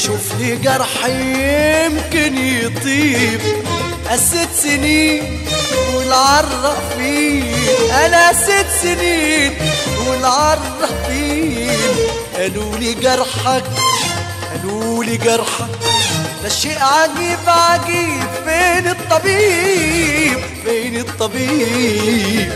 شوف لي جرح يمكن يطيب قست سنين والعرفين انا ست سنين والعرفين قالوا لي جرحك قالوا لي جرحك ده شيء عجيب عجيب فين الطبيب فين الطبيب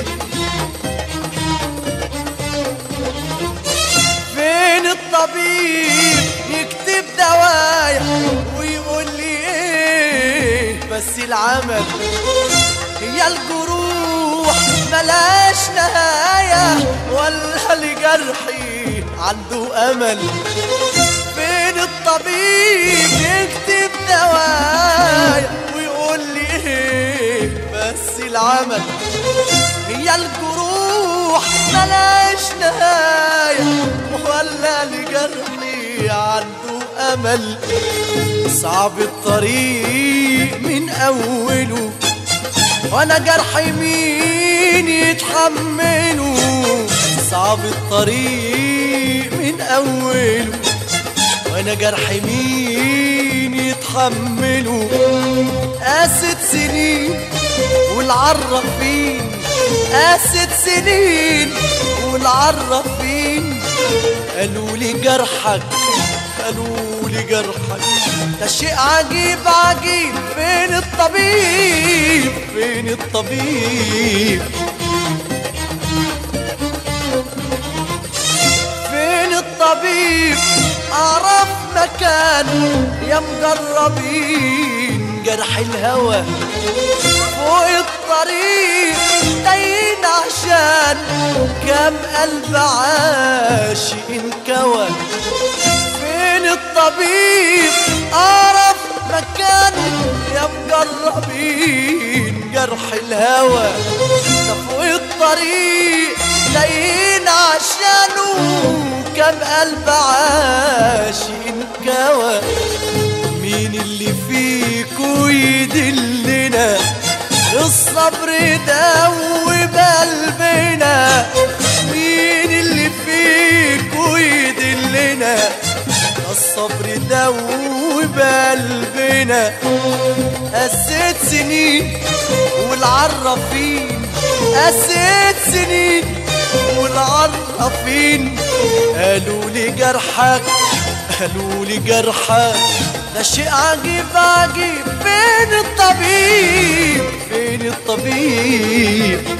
فين الطبيب يكتب دوايا ويقول لي ايه بس العمل هي الجروح ملاش نهاية ولا لجرحي عنده أمل فين الطبيب يكتب دوايا ويقول لي ايه بس العمل هي الجروح ملاش نهاية ولا لجرحي عنده أمل صعب الطريق من أوله وانا جرحي مين يتحمله صعب الطريق من اوله وانا جرحي مين يتحمله قاست سنين والعرفين قاست سنين والعرفين قالوا لي جرحك قالوا لي جرحك ده شيء عجيب عجيب فين الطبيب فين الطبيب فين الطبيب اعرف مكان يا مجربين جرح الهوى فوق الطريق داين عشان كم قلب عاشق انكوى فين الطبيب اعرف مكان يا مجربين جرح الهوى ده فوق الطريق داين عشانه كم قلب عاشق انكوى مين اللي فيكو يدلنا الصبر دوب قلبنا مين اللي فيكو يدلنا الصبر دوب قلبنا قسيت سنين والعرفين قسيت سنين والعرفين قالوا لي جرحك قالوا لي جرحك ده شيء عجيب عجيب فين الطبيب فين الطبيب